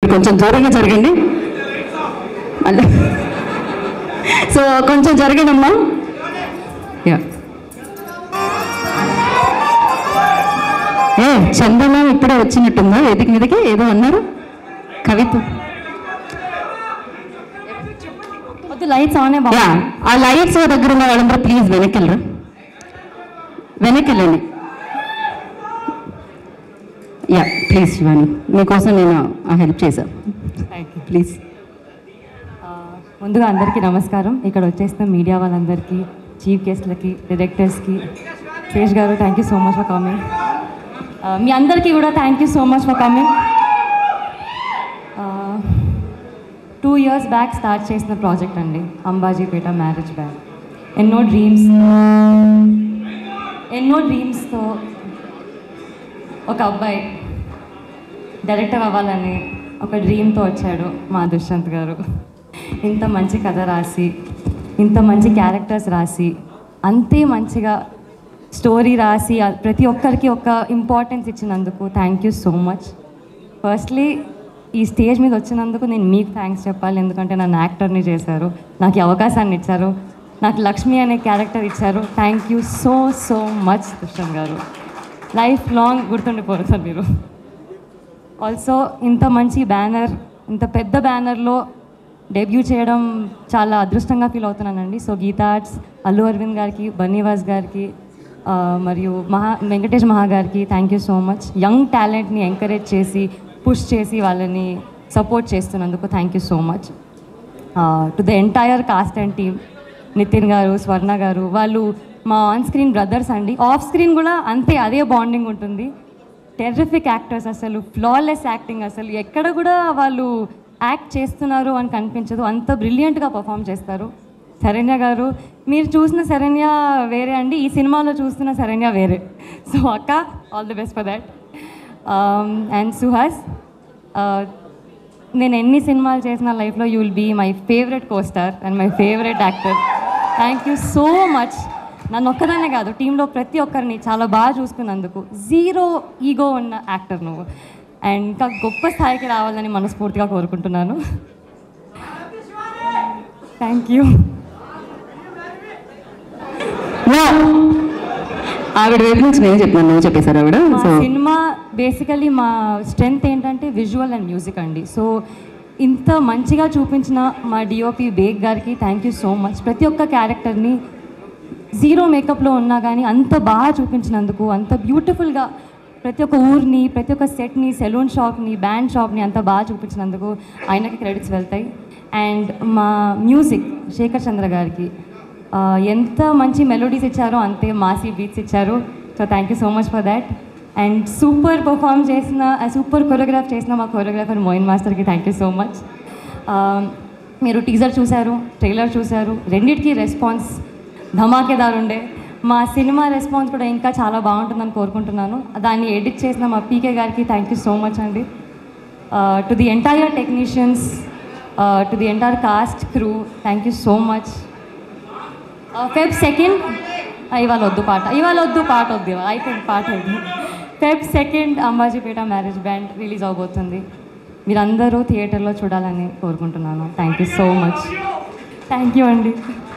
కొంచెం దూరంగా జరగండి మళ్ళీ సో కొంచెం జరగండి అమ్మా యా ఏ చందన ఇప్పుడే వచ్చినట్టుందా వేదిక మీదకి ఏదో అన్నారు కవిత వద్దు లైట్స్ ఆనే బాగా యా ఆ లైట్స్ దగ్గర ఉన్న వాళ్ళందరూ ప్లీజ్ వెనక్కి వెళ్ళరు వెనక్కి వెళ్ళండి యా ప్లీజ్ శివాని మీకోసం నేను హెల్ప్ చేశాను ప్లీజ్ ముందుగా అందరికీ నమస్కారం ఇక్కడ వచ్చేసిన మీడియా వాళ్ళందరికీ చీఫ్ గెస్ట్లకి డైరెక్టర్స్కి Sesh garu thank you so much for coming మీ అందరికీ కూడా thank you so much for coming two years back start చేసిన ప్రాజెక్ట్ అండి అంబాజీపేట మ్యారేజ్ బ్యాగ్ ఎన్నో డ్రీమ్స్ ఎన్నో డ్రీమ్స్తో ఒక అబ్బాయి డైరెక్టర్ అవ్వాలని ఒక డ్రీమ్తో వచ్చాడు మా దుష్యంత్ గారు ఇంత మంచి కథ రాసి ఇంత మంచి క్యారెక్టర్స్ రాసి అంతే మంచిగా స్టోరీ రాసి ఆ ప్రతి ఒక్కరికి ఒక ఇంపార్టెన్స్ ఇచ్చినందుకు thank you so much firstly ఈ స్టేజ్ మీద వచ్చినందుకు నేను మీకు థ్యాంక్స్ చెప్పాలి ఎందుకంటే నన్ను యాక్టర్ని చేశారు నాకు ఈ అవకాశాన్ని ఇచ్చారు నాకు లక్ష్మి అనే క్యారెక్టర్ ఇచ్చారు thank you so so much Dushyant garu life long గుర్తుండిపోరు సార్ మీరు ఆల్సో ఇంత మంచి బ్యానర్ ఇంత పెద్ద బ్యానర్లో డెబ్యూ చేయడం చాలా అదృష్టంగా ఫీల్ అవుతున్నానండి సో గీతా ఆర్ట్స్ అల్లు అరవింద్ గారికి బన్నీవాస్ గారికి ఆ, మరియు మహా వెంకటేష్ మహా గారికి thank you so much young టాలెంట్ని ఎంకరేజ్ చేసి పుష్ చేసి వాళ్ళని సపోర్ట్ చేస్తున్నందుకు thank you so much to the entire cast and team Nithin garu Swarna garu వాళ్ళు మా ఆన్ స్క్రీన్ బ్రదర్స్ అండి ఆఫ్ స్క్రీన్ కూడా అంతే అదే బాండింగ్ ఉంటుంది టెర్రిఫిక్ యాక్టర్స్ అసలు ఫ్లాలెస్ యాక్టింగ్ అసలు ఎక్కడ కూడా వాళ్ళు యాక్ట్ చేస్తున్నారు అని కనిపించదు అంత బ్రిలియంట్గా పర్ఫామ్ చేస్తారు శరణ్య గారు మీరు చూసిన శరణ్య వేరే అండి ఈ సినిమాలో చూస్తున్న శరణ్య వేరే సో అక్క all the best for that and Suhas నేను ఎన్ని సినిమాలు చేసిన లైఫ్లో you will be my favourite costar and my favourite actor thank you so much నన్ను ఒక్కదానే కాదు టీంలో ప్రతి ఒక్కరిని చాలా బాగా చూసుకున్నందుకు జీరో ఈగో ఉన్న యాక్టర్ నువ్వు అండ్ ఇంకా గొప్ప స్థాయికి రావాలని మనస్ఫూర్తిగా కోరుకుంటున్నాను థ్యాంక్ యూ ఆవిడ వైపు నుంచి నేను చెప్పినాను నువ్వు చెప్పేశారు ఆవిడ మా సో సినిమా బేసికలీ మా స్ట్రెంగ్త్ ఏంటంటే విజువల్ అండ్ మ్యూజిక్ అండి సో ఇంత మంచిగా చూపించిన మా డిఓపి బేగ్ గారికి థ్యాంక్ యూ సో మచ్ ప్రతి ఒక్క క్యారెక్టర్ని జీరో మేకప్లో ఉన్నా కానీ అంత బాగా చూపించినందుకు అంత బ్యూటిఫుల్గా ప్రతి ఒక్క ఊరిని ప్రతి ఒక్క సెట్ని సెలూన్ షాప్ని బ్యాండ్ షాప్ని అంత బాగా చూపించినందుకు ఆయనకి క్రెడిట్స్ వెళ్తాయి అండ్ మా మ్యూజిక్ శేఖర్ చంద్ర గారికి ఆ, ఎంత మంచి మెలోడీస్ ఇచ్చారో అంతే మాసీ బీట్స్ ఇచ్చారు so thank you so much for that and super perform చేసిన సూపర్ కొరియోగ్రాఫ్ చేసిన మా కొరియోగ్రాఫర్ మోయిన్ మాస్టర్కి థ్యాంక్ యూ సో మచ్ మీరు టీజర్ చూశారు ట్రైలర్ చూశారు రెండిటికి రెస్పాన్స్ ధమాకేదార్ ఉండే మా సినిమా రెస్పాన్స్ కూడా ఇంకా చాలా బాగుంటుందని కోరుకుంటున్నాను దాన్ని ఎడిట్ చేసిన మా పీకే గారికి థ్యాంక్ యూ సో మచ్ అండి to the entire technicians to the entire cast crew thank you so much Feb second ఇవాళ వద్దు పాట ఇవాళ వద్దు పాట వద్దు ఇవాళ అయిపోయింది పాట వద్దు Feb second Ambajipeta marriage band release అవబోతుంది మీరందరూ థియేటర్లో చూడాలని కోరుకుంటున్నాను thank you so much thank you అండి